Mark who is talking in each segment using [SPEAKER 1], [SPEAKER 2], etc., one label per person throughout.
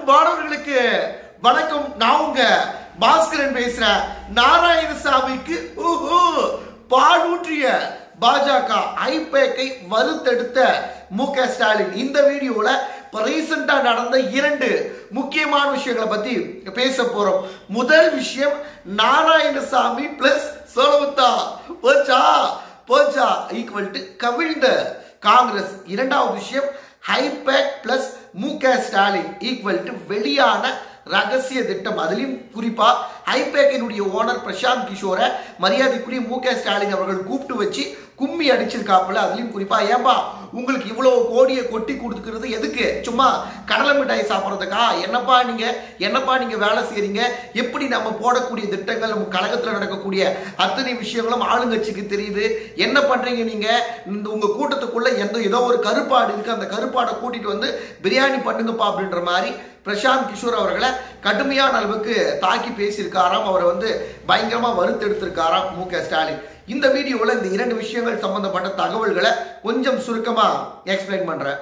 [SPEAKER 1] அன்பானவர்களுக்கு வணக்கம் நான் உங்க பாஸ்கரன் பேசுறேன் நாராயணசாமிக்கு ஊஹூ, பாலூற்றிய பாஜக ஐபேக்கை வறுத்தெடுத்த மு க ஸ்டாலின் இந்த வீடியோல இப்ப ரீசெண்டா நடந்த இரண்டு முக்கியமான விஷயங்களை பத்தி பேச போறோம் முதல் விஷயம் நாராயணசாமி பிளஸ் சோழமுத்தா போச்சா போச்சா ஈக்குவல் டு கவிழ்ந்த காங்கிரஸ் இரண்டாவது விஷயம் ஹைபேக் பிளஸ் மு க ஸ்டாலின் ஈக்குவல் டு வெளியான ரகசிய திட்டம் அதுலயும் குறிப்பா ஹைபேக்கினுடைய ஓனர் பிரசாந்த் கிஷோரை மரியாதைக்குரிய மு க ஸ்டாலின் அவர்கள் கூப்பிட்டு வச்சு கும்மி அடிச்சிருக்காப்புல அதுலயும் குறிப்பா ஏன்பா உங்களுக்கு இவ்வளவு கோடியை கொட்டி கொடுத்துக்கிறது எதுக்கு சும்மா கடலை மிட்டாய் சாப்பிட்றதுக்கா என்னப்பா நீங்க என்னப்பா நீங்க வேலை செய்றீங்க எப்படி நம்ம போடக்கூடிய திட்டங்கள் நம்ம கழகத்துல நடக்கக்கூடிய அத்தனை விஷயங்களும் ஆளுங்கட்சிக்கு தெரியுது என்ன பண்றீங்க நீங்க இந்த உங்க கூட்டத்துக்குள்ள எந்த ஏதோ ஒரு கருப்பாடு இருக்கு அந்த கருப்பாடை கூட்டிட்டு வந்து பிரியாணி பண்ணுங்கப்பா அப்படின்ற மாதிரி பிரசாந்த் கிஷோர் அவர்களை கடுமையான அளவுக்கு தாக்கி பேசியிருக்காராம் அவரை வந்து பயங்கரமா வறுத்தெடுத்திருக்காராம் மு க ஸ்டாலின் இந்த வீடியோவில் இந்த இரண்டு விஷயங்கள் சம்பந்தப்பட்ட தகவல்களை கொஞ்சம் சுருக்கமா எக்ஸ்பிளைன் பண்றேன்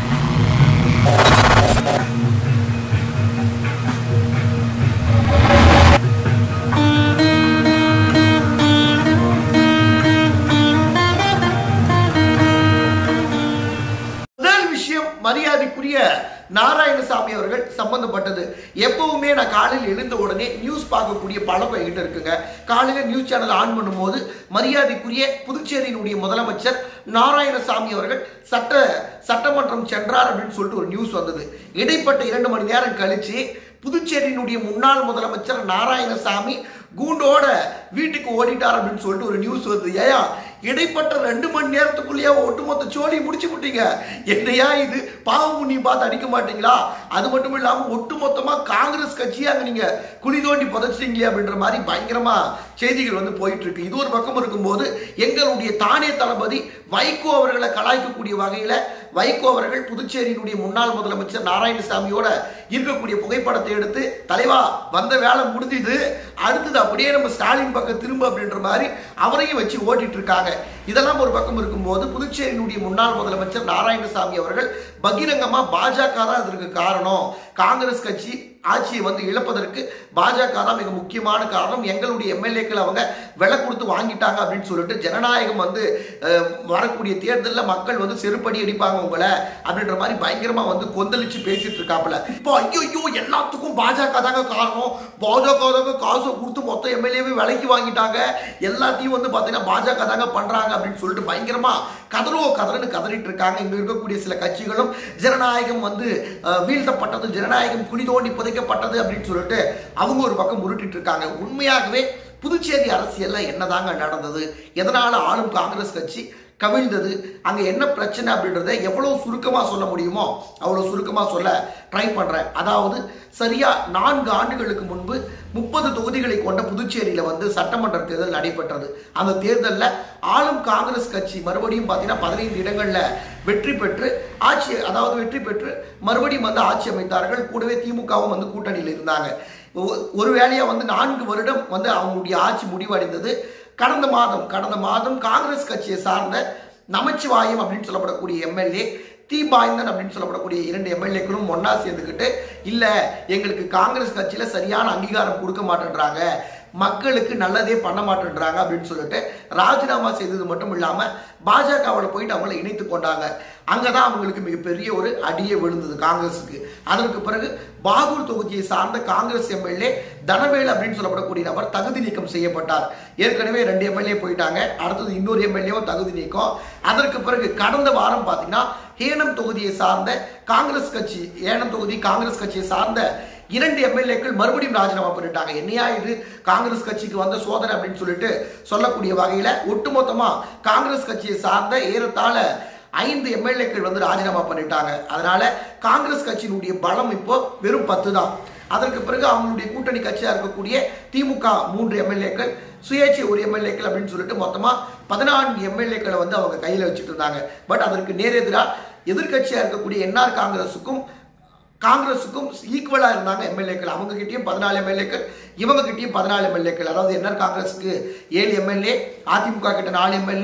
[SPEAKER 1] முதல் விஷயம் மரியாதைக்குரிய நாராயணசாமி அவர்கள் சம்பந்தப்பட்டது எப்பவுமே நான் காலையில் எழுந்த உடனே நியூஸ் பார்க்கக்கூடிய பழக்கம் என்கிட்ட இருக்குங்க காலையில நியூஸ் சேனல் ஆன் பண்ணும்போது மரியாதைக்குரிய புதுச்சேரியினுடைய முதலமைச்சர் நாராயணசாமி அவர்கள் சட்ட சட்டமன்றம் சென்றார் அப்படின்னு சொல்லிட்டு ஒரு நியூஸ் வந்தது இடைப்பட்ட இரண்டு மணி நேரம் கழிச்சு புதுச்சேரியினுடைய முன்னாள் முதலமைச்சர் நாராயணசாமி கூண்டோட வீட்டுக்கு ஓடிட்டார் அப்படின்னு சொல்லிட்டு ஒரு நியூஸ் வருது ஏயா இடைப்பட்ட ரெண்டு மணி நேரத்துக்குள்ளேயே ஒட்டுமொத்த சோழி முடிச்சு விட்டீங்க என்னையா இது பாவம் புண்ணியம் பார்த்து அடிக்க மாட்டீங்களா அது மட்டும் இல்லாம ஒட்டுமொத்தமா காங்கிரஸ் கட்சியை அங்க நீங்க குழி தோண்டி புதைச்சிட்டீங்களே அப்படின்ற மாதிரி பயங்கரமா செய்திகள் வந்து போயிட்டு இருக்கு இது ஒரு பக்கம் இருக்கும்போது எங்களுடைய தானே தளபதி வைகோ அவர்களை கலாய்க்கக்கூடிய வகையில வைகோ அவர்கள் புதுச்சேரியினுடைய முன்னாள் முதலமைச்சர் நாராயணசாமியோட இருக்கக்கூடிய புகைப்படத்தை எடுத்து தலைவா வந்த வேலை முடிஞ்சுது அடுத்தது அப்படியே நம்ம ஸ்டாலின் பக்கம் திரும்ப அப்படின்ற மாதிரி அவரையும் வச்சு ஓட்டிட்டு இருக்காங்க இதெல்லாம் ஒரு பக்கம் இருக்கும்போது புதுச்சேரியினுடைய முன்னாள் முதலமைச்சர் நாராயணசாமி அவர்கள் பகிரங்கமா பாஜக தான் இதற்கு காரணம் காங்கிரஸ் கட்சி ஆட்சியை வந்து இழப்பதற்கு பாஜக தான் மிக முக்கியமான காரணம் எங்களுடைய எம்எல்ஏக்கள் அவங்க விலை கொடுத்து வாங்கிட்டாங்க அப்படின்னு சொல்லிட்டு ஜனநாயகம் வந்து அஹ், வரக்கூடிய தேர்தலில் மக்கள் வந்து செருப்படி அடிப்பாங்க உங்களை அப்படின்ற மாதிரி பயங்கரமா வந்து கொந்தளிச்சு பேசிட்டு இருக்காப்புல இப்போ ஐயோ ஐயோ எல்லாத்துக்கும் பாஜக தாங்க காரணம் பாஜக தாங்க காசை கொடுத்து மொத்த எம்எல்ஏவே விலைக்கு வாங்கிட்டாங்க எல்லாத்தையும் வந்து பார்த்தீங்கன்னா பாஜக தாங்க பண்றாங்க அப்படின்னு சொல்லிட்டு பயங்கரமா கதறோ கதறன்னு கதறிட்டு இருக்காங்க இங்க இருக்கக்கூடிய சில கட்சிகளும் ஜனநாயகம் வந்து அஹ், வீழ்த்தப்பட்டது ஜனநாயகம் குழி தோண்டி புதைக்கப்பட்டது அப்படின்னு சொல்லிட்டு அவங்க ஒரு பக்கம் உருட்டிட்டு இருக்காங்க உண்மையாகவே புதுச்சேரி அரசியல்ல என்னதாங்க நடந்தது எதனால ஆளும் காங்கிரஸ் கட்சி கவிழ்ந்தது அங்க என்ன பிரச்சனை அப்படின்றத எவ்வளவு சுருக்கமா சொல்ல முடியுமோ அவ்வளவு சுருக்கமா சொல்ல ட்ரை பண்றேன் அதாவது சரியா நான்கு ஆண்டுகளுக்கு முன்பு முப்பது தொகுதிகளை கொண்ட புதுச்சேரியில வந்து சட்டமன்ற தேர்தல் நடைபெற்றது அந்த தேர்தல்ல ஆளும் காங்கிரஸ் கட்சி மறுபடியும் பார்த்தீங்கன்னா பதினைந்து இடங்கள்ல வெற்றி பெற்று ஆட்சி அதாவது வெற்றி பெற்று மறுபடியும் வந்து ஆட்சி அமைத்தார்கள் கூடவே திமுகவும் வந்து கூட்டணியில் இருந்தாங்க ஒ- ஒரு வேளையா வந்து நான்கு வருடம் வந்து அவங்களுடைய ஆட்சி முடிவடைந்தது கடந்த மாதம் கடந்த மாதம் காங்கிரஸ் கட்சியை சார்ந்த நமச்சிவாயம் அப்படின்னு சொல்லப்படக்கூடிய எம்எல்ஏ தீபாய்ந்தன் அப்படின்னு சொல்லப்படக்கூடிய இரண்டு எம்எல்ஏக்களும் ஒண்ணா சேர்ந்துக்கிட்டு இல்ல எங்களுக்கு காங்கிரஸ் கட்சியில சரியான அங்கீகாரம் கொடுக்க மாட்டேன்றாங்க மக்களுக்கு நல்லதே பண்ண மாட்டேன்றாங்க அப்படின்னு சொல்லிட்டு ராஜினாமா செய்தது மட்டும் இல்லாம பாஜகவோட போயிட்டு அவங்கள இணைத்து கொண்டாங்க அங்கதான் அவங்களுக்கு மிகப்பெரிய ஒரு அடியே விழுந்தது காங்கிரஸுக்கு அதற்கு பிறகு பாகூர் தொகுதியை சார்ந்த காங்கிரஸ் எம்எல்ஏ தனவேல் அப்படின்னு சொல்லப்படக்கூடிய நபர் தகுதி நீக்கம் செய்யப்பட்டார் ஏற்கனவே ரெண்டு எம்எல்ஏ போயிட்டாங்க அடுத்தது இன்னொரு எம்எல்ஏவும் தகுதி நீக்கம் அதற்கு பிறகு கடந்த வாரம் பார்த்தீங்கன்னா ஏனம் தொகுதியை சார்ந்த காங்கிரஸ் கட்சி ஏனம் தொகுதி காங்கிரஸ் கட்சியை சார்ந்த இரண்டு எம்எல்ஏக்கள் மறுபடியும் ராஜினாமா பண்ணிட்டாங்க என்னையா இது காங்கிரஸ் கட்சிக்கு வந்த சோதனை அப்படின்னு சொல்லிட்டு சொல்லக்கூடிய வகையில ஒட்டுமொத்தமா காங்கிரஸ் கட்சியை சார்ந்த ஏறத்தாழ ஐந்து எம்எல்ஏக்கள் வந்து ராஜினாமா பண்ணிட்டாங்க அதனால காங்கிரஸ் கட்சியினுடைய பலம் இப்போ வெறும் பத்து தான் அதற்கு பிறகு அவங்களுடைய கூட்டணி கட்சியா இருக்கக்கூடிய திமுக மூன்று எம்எல்ஏக்கள் சுயேட்சை ஒரு எம்எல்ஏக்கள் அப்படின்னு சொல்லிட்டு மொத்தமா பதினான்கு எம்எல்ஏக்களை வந்து அவங்க கையில வச்சுட்டு இருந்தாங்க பட் அதற்கு நேரெதிரா எதிர்க்கட்சியா இருக்கக்கூடிய என்ஆர் காங்கிரஸுக்கும் காங்கிரஸுக்கும் ஈக்குவலா இருந்தாங்க எம்எல்ஏக்கள் அவங்க கிட்டயும் பதினாலு எம்எல்ஏக்கள் இவங்க கிட்டயும் பதினாலு எம்எல்ஏக்கள் அதாவது என்ஆர் காங்கிரஸுக்கு ஏழு எம்எல்ஏ அதிமுக கிட்ட நாலு எம்எல்ஏ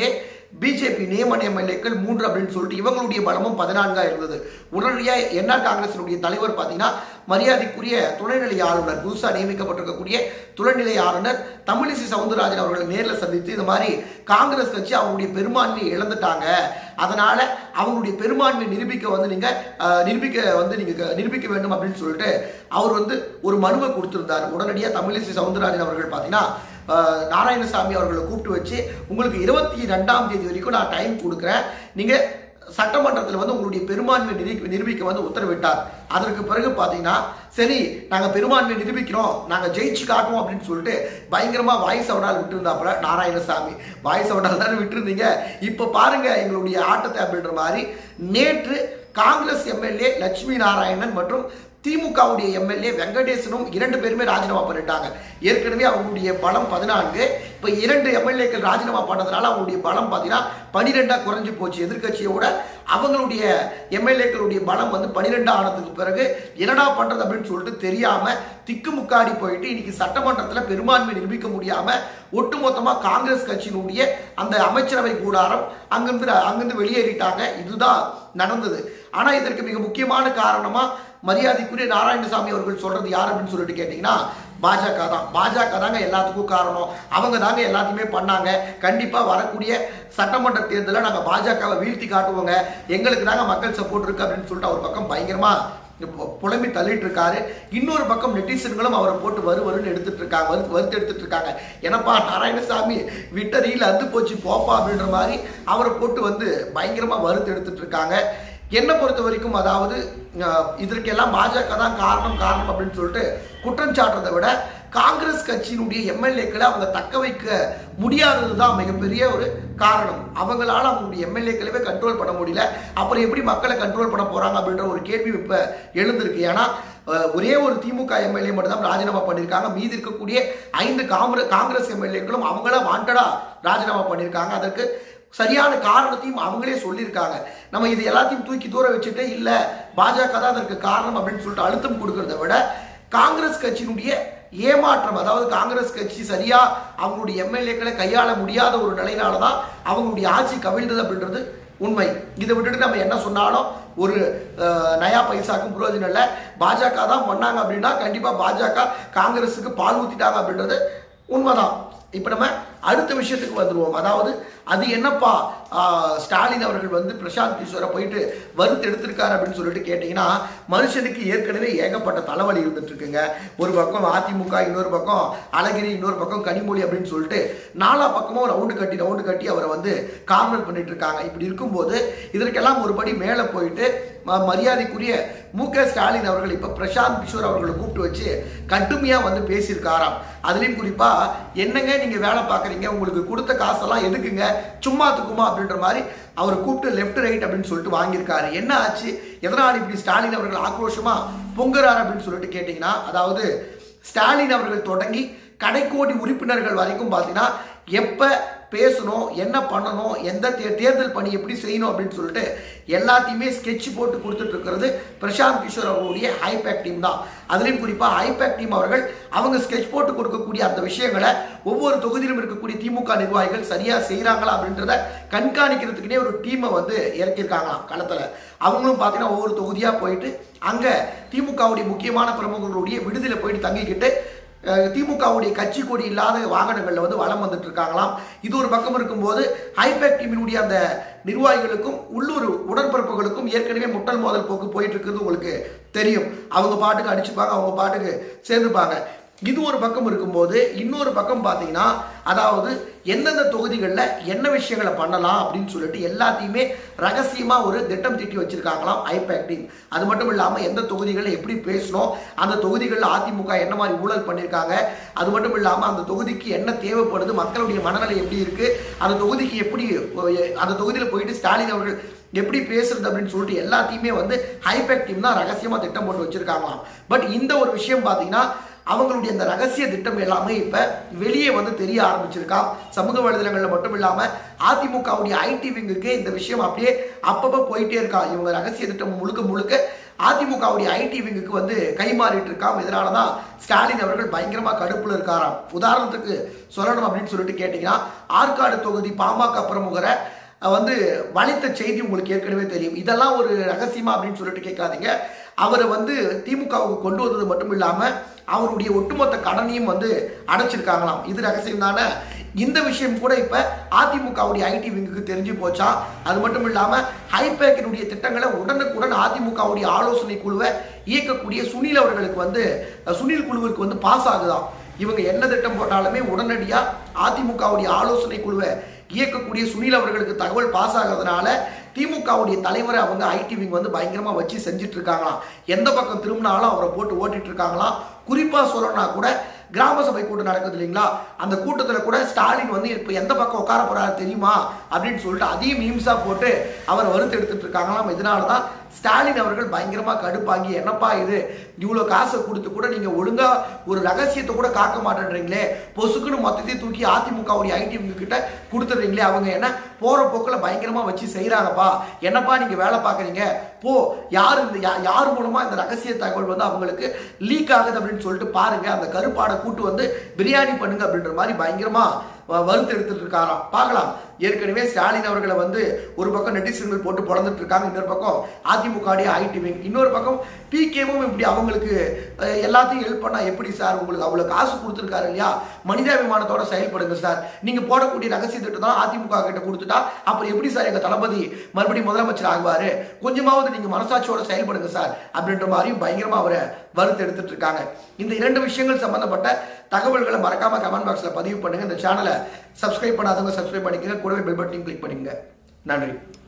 [SPEAKER 1] பிஜேபி நியமன எம்எல்ஏக்கள் மூன்று அப்படின்னு சொல்லிட்டு இவங்களுடைய பலமும் பதினான்கா இருந்தது உடனடியாக என்ஆர் காங்கிரசினுடைய தலைவர் பார்த்தீங்கன்னா மரியாதைக்குரிய துணைநிலை ஆளுநர் புதுசாக நியமிக்கப்பட்டிருக்கக்கூடிய துணைநிலை ஆளுநர் தமிழிசை சவுந்தரராஜன் அவர்களை நேரில் சந்தித்து இந்த மாதிரி காங்கிரஸ் கட்சி அவங்களுடைய பெரும்பான்மையை இழந்துட்டாங்க அதனால அவங்களுடைய பெரும்பான்மையை நிரூபிக்க வந்து நீங்க அஹ், நிரூபிக்க வந்து நீங்க க- நிரூபிக்க வேண்டும் அப்படின்னு சொல்லிட்டு அவர் வந்து ஒரு மனுவை கொடுத்திருந்தார் உடனடியாக தமிழிசை சவுந்தரராஜன் அவர்கள் பார்த்தீங்கன்னா அஹ், நாராயணசாமி அவர்களை கூப்பிட்டு வச்சு உங்களுக்கு இருபத்தி ரெண்டாம் தேதி வரைக்கும் நான் டைம் கொடுக்குறேன் நீங்க சட்டமன்றத்தில் வந்து உங்களுடைய பெரும்பான்மை நிரூபி நிரூபிக்க வந்து உத்தரவிட்டார் அதற்கு பிறகு பார்த்தீங்கன்னா சரி நாங்கள் பெரும்பான்மை நிரூபிக்கிறோம் நாங்கள் ஜெயிச்சு காட்டுவோம் அப்படின்னு சொல்லிட்டு பயங்கரமா வாய்ஸ் அவடால் விட்டுருந்தாப்புல நாராயணசாமி வாய்ஸ் அவடால் தானே விட்டுருந்தீங்க இப்போ பாருங்க எங்களுடைய ஆட்டத்தை அப்படின்ற மாதிரி நேற்று காங்கிரஸ் எம்எல்ஏ லட்சுமி நாராயணன் மற்றும் திமுகவுடைய எம்எல்ஏ வெங்கடேசனும் இரண்டு பேருமே ராஜினாமா பண்ணிட்டாங்க ஏற்கனவே அவங்களுடைய பலம் பதினான்கு இப்போ இரண்டு எம்எல்ஏக்கள் ராஜினாமா பண்ணதுனால அவங்களுடைய பலம் பார்த்தீங்கன்னா பனிரெண்டா குறைஞ்சு போச்சு எதிர்க்கட்சியோட அவங்களுடைய எம்எல்ஏக்களுடைய பலம் வந்து பனிரெண்டா ஆனதுக்கு பிறகு என்னடா பண்றது அப்படின்னு சொல்லிட்டு தெரியாம திக்குமுக்காடி போயிட்டு இன்னைக்கு சட்டமன்றத்துல பெரும்பான்மை நிரூபிக்க முடியாம ஒட்டுமொத்தமா காங்கிரஸ் கட்சியினுடைய அந்த அமைச்சரவை கூடாரம் அங்கிருந்து அங்கிருந்து வெளியேறிட்டாங்க இதுதான் நடந்தது ஆனா இதற்கு மிக முக்கியமான காரணமா மரியாதைக்குரிய நாராயணசாமி அவர்கள் சொல்றது யார் அப்படின்னு சொல்லிட்டு கேட்டீங்கன்னா பாஜக தான் பாஜக தாங்க எல்லாத்துக்கும் காரணம் அவங்க தாங்க எல்லாத்தையுமே பண்ணாங்க கண்டிப்பா வரக்கூடிய சட்டமன்ற தேர்தலில் நாங்க பாஜகவை வீழ்த்தி காட்டுவோங்க எங்களுக்கு தாங்க மக்கள் சப்போர்ட் இருக்கு அப்படின்னு சொல்லிட்டு அவர் பக்கம் பயங்கரமா இப்போ புலம்பி தள்ளிட்டு இருக்காரு இன்னொரு பக்கம் நெட்டிசன்களும் அவரை போட்டு வரு வருன்னு எடுத்துட்டு இருக்காங்க வரு வறுத்து எடுத்துட்டு இருக்காங்க எனப்பா நாராயணசாமி விட்ட ரீல் அந்து போச்சு போப்பா அப்படின்ற மாதிரி அவரை போட்டு வந்து பயங்கரமா வறுத்து எடுத்துட்டு இருக்காங்க என்னை பொறுத்த வரைக்கும் அதாவது அஹ், இதற்கெல்லாம் பாஜக தான் காரணம் காரணம் அப்படின்னு சொல்லிட்டு குற்றம் சாட்டுறதை விட காங்கிரஸ் கட்சியினுடைய எம்எல்ஏக்களை அவங்க தக்க வைக்க முடியாதது தான் மிகப்பெரிய ஒரு காரணம் அவங்களால அவங்களுடைய எம்எல்ஏக்களவே கண்ட்ரோல் பண்ண முடியல அப்புறம் எப்படி மக்களை கண்ட்ரோல் பண்ண போறாங்க அப்படின்ற ஒரு கேள்வி இப்ப எழுந்திருக்கு ஏன்னா அஹ், ஒரே ஒரு திமுக எம்எல்ஏ மட்டும் தான் ராஜினாமா பண்ணியிருக்காங்க மீதி இருக்கக்கூடிய ஐந்து காங்கிரஸ் காங்கிரஸ் எம்எல்ஏக்களும் அவங்கள வாண்டடா ராஜினாமா பண்ணியிருக்காங்க அதற்கு சரியான காரணத்தையும் அவங்களே சொல்லியிருக்காங்க நம்ம இது எல்லாத்தையும் தூக்கி தூர வச்சுட்டு இல்ல பாஜக தான் அதற்கு காரணம் அப்படின்னு சொல்லிட்டு அழுத்தம் கொடுக்கறத விட காங்கிரஸ் கட்சியினுடைய ஏமாற்றம் அதாவது காங்கிரஸ் கட்சி சரியா அவங்களுடைய எம்எல்ஏக்களை கையாள முடியாத ஒரு நிலையினால தான் அவங்களுடைய ஆட்சி கவிழ்ந்தது அப்படின்றது உண்மை இதை விட்டுட்டு நம்ம என்ன சொன்னாலும் ஒரு அஹ், நயா பைசாக்கும் புரோஜனம் இல்லை பாஜக தான் பண்ணாங்க அப்படின்னா கண்டிப்பா பாஜக காங்கிரஸுக்கு பால் ஊத்திட்டாங்க அப்படின்றது உண்மைதான் இப்போ நம்ம அடுத்த விஷயத்துக்கு வந்துருவோம் அதாவது அது என்னப்பா ஆஹ், ஸ்டாலின் அவர்கள் வந்து பிரசாந்த் கிஷோரை போயிட்டு வறுத்து எடுத்திருக்காரு அப்படின்னு சொல்லிட்டு கேட்டிங்கன்னா மனுஷனுக்கு ஏற்கனவே ஏகப்பட்ட தலைவலி இருந்துட்டு இருக்குங்க ஒரு பக்கம் அதிமுக இன்னொரு பக்கம் அழகிரி இன்னொரு பக்கம் கனிமொழி அப்படின்னு சொல்லிட்டு நாலா பக்கமும் ரவுண்டு கட்டி ரவுண்டு கட்டி அவரை வந்து கார்னர் பண்ணிட்டு இருக்காங்க இப்படி இருக்கும்போது இதற்கெல்லாம் ஒரு படி மேலே போயிட்டு ம- மரியாதைக்குரிய மு க ஸ்டாலின் அவர்கள் இப்ப பிரசாந்த் கிஷோர் அவர்களை கூப்பிட்டு வச்சு கடுமையா வந்து பேசியிருக்காராம் அதுலயும் குறிப்பா என்னங்க நீங்க வேலை பார்க்குறீங்க உங்களுக்கு கொடுத்த காசெல்லாம் எதுக்குங்க சும்மா துக்குமா அப்படின்ற மாதிரி அவரை கூப்பிட்டு லெஃப்ட் ரைட் அப்படின்னு சொல்லிட்டு வாங்கியிருக்காரு என்ன ஆச்சு எதனால் இப்படி ஸ்டாலின் அவர்கள் ஆக்ரோஷமா பொங்குறாரு அப்படின்னு சொல்லிட்டு கேட்டீங்கன்னா அதாவது ஸ்டாலின் அவர்கள் தொடங்கி கடைக்கோடி உறுப்பினர்கள் வரைக்கும் பார்த்தீங்கன்னா எப்ப பேசணும் என்ன பண்ணணும் எந்த தே- தேர்தல் பணி எப்படி செய்யணும் அப்படின்னு சொல்லிட்டு எல்லாத்தையுமே ஸ்கெட்ச் போட்டு கொடுத்துட்டு இருக்கிறது பிரசாந்த் கிஷோர் அவர்களுடைய ஹைபேக் டீம் தான் அதுலேயும் குறிப்பாக ஹைபேக் டீம் அவர்கள் அவங்க ஸ்கெட்ச் போட்டு கொடுக்கக்கூடிய அந்த விஷயங்களை ஒவ்வொரு தொகுதியிலும் இருக்கக்கூடிய திமுக நிர்வாகிகள் சரியா செய்கிறாங்களா அப்படின்றத கண்காணிக்கிறதுக்குனே ஒரு டீமை வந்து இறக்கியிருக்காங்களாம் களத்தில் அவங்களும் பார்த்தீங்கன்னா ஒவ்வொரு தொகுதியாக போயிட்டு அங்கே திமுகவுடைய முக்கியமான பிரமுகர்களுடைய விடுதியில் போயிட்டு தங்கிக்கிட்டு அஹ், திமுகவுடைய கட்சி கொடி இல்லாத வாகனங்களில் வந்து வலம் வந்துட்டு இருக்காங்களாம் இது ஒரு பக்கம் இருக்கும்போது ஹைபேக் டீமினுடைய அந்த நிர்வாகிகளுக்கும் உள்ளூர் உடன்பிறப்புகளுக்கும் ஏற்கனவே முட்டல் மோதல் போக்கு போயிட்டு இருக்கிறது உங்களுக்கு தெரியும் அவங்க பாட்டுக்கு அடிச்சுப்பாங்க அவங்க பாட்டுக்கு சேர்ந்துப்பாங்க இது ஒரு பக்கம் இருக்கும்போது இன்னொரு பக்கம் பார்த்தீங்கன்னா அதாவது எந்தெந்த தொகுதிகளில் என்ன விஷயங்களை பண்ணலாம் அப்படின்னு சொல்லிட்டு எல்லாத்தையுமே ரகசியமாக ஒரு திட்டம் தீட்டி வச்சிருக்காங்களாம் ஐபேக் டீம் அது மட்டும் இல்லாமல் எந்த தொகுதிகளில் எப்படி பேசணும் அந்த தொகுதிகளில் அதிமுக என்ன மாதிரி ஊழல் பண்ணியிருக்காங்க அது மட்டும் இல்லாமல் அந்த தொகுதிக்கு என்ன தேவைப்படுது மக்களுடைய மனநிலை எப்படி இருக்கு அந்த தொகுதிக்கு எப்படி அந்த தொகுதியில் போயிட்டு ஸ்டாலின் அவர்கள் எப்படி பேசுறது அப்படின்னு சொல்லிட்டு எல்லாத்தையுமே வந்து ஹைபேக் டீம் தான் ரகசியமாக திட்டம் போட்டு வச்சிருக்காங்களாம் பட் இந்த ஒரு விஷயம் பார்த்தீங்கன்னா அவங்களுடைய அந்த ரகசிய திட்டம் எல்லாமே இப்ப வெளியே வந்து தெரிய ஆரம்பிச்சிருக்காம் சமூக வலைதளங்கள்ல மட்டும் இல்லாம அதிமுகவுடைய ஐடி விங்குக்கு இந்த விஷயம் அப்படியே அப்பப்போ போயிட்டே இருக்கா இவங்க ரகசிய திட்டம் முழுக்க முழுக்க அதிமுகவுடைய ஐடி விங்குக்கு வந்து கைமாறிட்டு இருக்காம இதனால தான் ஸ்டாலின் அவர்கள் பயங்கரமா கடுப்புல இருக்காராம் உதாரணத்துக்கு சொல்லணும் அப்படின்னு சொல்லிட்டு கேட்டீங்கன்னா ஆற்காடு தொகுதி பாமக பிரமுகரை அஹ், வந்து வலித்த செய்தி உங்களுக்கு ஏற்கனவே தெரியும் இதெல்லாம் ஒரு ரகசியமா அப்படின்னு சொல்லிட்டு கேட்காதீங்க அவரை வந்து திமுகவுக்கு கொண்டு வந்தது மட்டும் இல்லாம அவருடைய ஒட்டுமொத்த கடனையும் வந்து அடைச்சிருக்காங்களாம் இது ரகசியம் தானே இந்த விஷயம் கூட இப்ப அதிமுகவுடைய ஐடி விங்குக்கு தெரிஞ்சு போச்சா அது மட்டும் இல்லாம ஹைபேக்கினுடைய திட்டங்களை உடனுக்குடன் அதிமுகவுடைய ஆலோசனை குழுவை இயக்கக்கூடிய சுனில் அவர்களுக்கு வந்து அஹ், சுனில் குழுவிற்கு வந்து பாஸ் ஆகுதாம் இவங்க என்ன திட்டம் போட்டாலுமே உடனடியா அதிமுகவுடைய ஆலோசனை குழுவை இயக்கக்கூடிய சுனில் அவர்களுக்கு தகவல் பாஸ் ஆகிறதுனால திமுகவுடைய தலைவரை அவங்க ஐடி விங் வந்து பயங்கரமா வச்சு செஞ்சுட்டு இருக்காங்களாம் எந்த பக்கம் திரும்பினாலும் அவரை போட்டு ஓட்டிட்டு இருக்காங்களாம் குறிப்பா சொல்லணும்னா கூட கிராம சபை கூட்டம் நடக்குது இல்லைங்களா அந்த கூட்டத்தில் கூட ஸ்டாலின் வந்து இப்போ எந்த பக்கம் உட்கார போறாரு தெரியுமா அப்படின்னு சொல்லிட்டு அதையும் மீம்ஸா போட்டு அவரை வறுத்து எடுத்துட்டு இருக்காங்களாம் இதனால தான் ஸ்டாலின் அவர்கள் பயங்கரமா கடுப்பாங்கி என்னப்பா இது இவ்வளோ காசை கொடுத்து கூட நீங்க ஒழுங்கா ஒரு ரகசியத்தை கூட காக்க மாட்டேன்றீங்களே பொசுக்குன்னு மொத்தத்தையும் தூக்கி அதிமுகவுடைய ஐடி கிட்ட கொடுத்துடுறீங்களே அவங்க என்ன போற போக்கில் பயங்கரமா வச்சு செய்றாங்கப்பா என்னப்பா நீங்க வேலை பார்க்குறீங்க போ யார் இந்த யா- யார் மூலமா இந்த ரகசிய தகவல் வந்து அவங்களுக்கு லீக் ஆகுது அப்படின்னு சொல்லிட்டு பாருங்க அந்த கருப்பாடை கூட்டு வந்து பிரியாணி பண்ணுங்க அப்படின்ற மாதிரி பயங்கரமா வ- வறுத்து எடுத்துட்டு இருக்காராம் பார்க்கலாம் ஏற்கனவே ஸ்டாலின் அவர்களை வந்து ஒரு பக்கம் நெட்டிசன்கள் போட்டு பொழந்துட்டு இருக்காங்க இன்னொரு பக்கம் அதிமுகவுடைய ஐடி விங் இன்னொரு பக்கம் பிகேவும் இப்படி அவங்களுக்கு அஹ், எல்லாத்தையும் ஹெல்ப் பண்ணா எப்படி சார் உங்களுக்கு அவ்வளவு காசு கொடுத்துருக்காரு இல்லையா மனிதாபிமானத்தோட செயல்படுங்க சார் நீங்க போடக்கூடிய ரகசிய திட்டம் தான் அதிமுக கிட்ட கொடுத்துட்டா அப்புறம் எப்படி சார் எங்க தளபதி மறுபடியும் முதலமைச்சர் ஆகுவாரு கொஞ்சமாவது நீங்க மனசாட்சியோட செயல்படுங்க சார் அப்படின்ற மாதிரியும் பயங்கரமா அவரை வறுத்து எடுத்துட்டு இருக்காங்க இந்த இரண்டு விஷயங்கள் சம்பந்தப்பட்ட தகவல்களை மறக்காம கமெண்ட் பாக்ஸ்ல பதிவு பண்ணுங்க இந்த சேனலை சப்ஸ்கிரைப் பண்ணாதவங்க சப்ஸ்கிரைப் பண்ணிக்கங்க கூடவே பெல் பட்டனையும் கிளிக் பண்ணுங்க நன்றி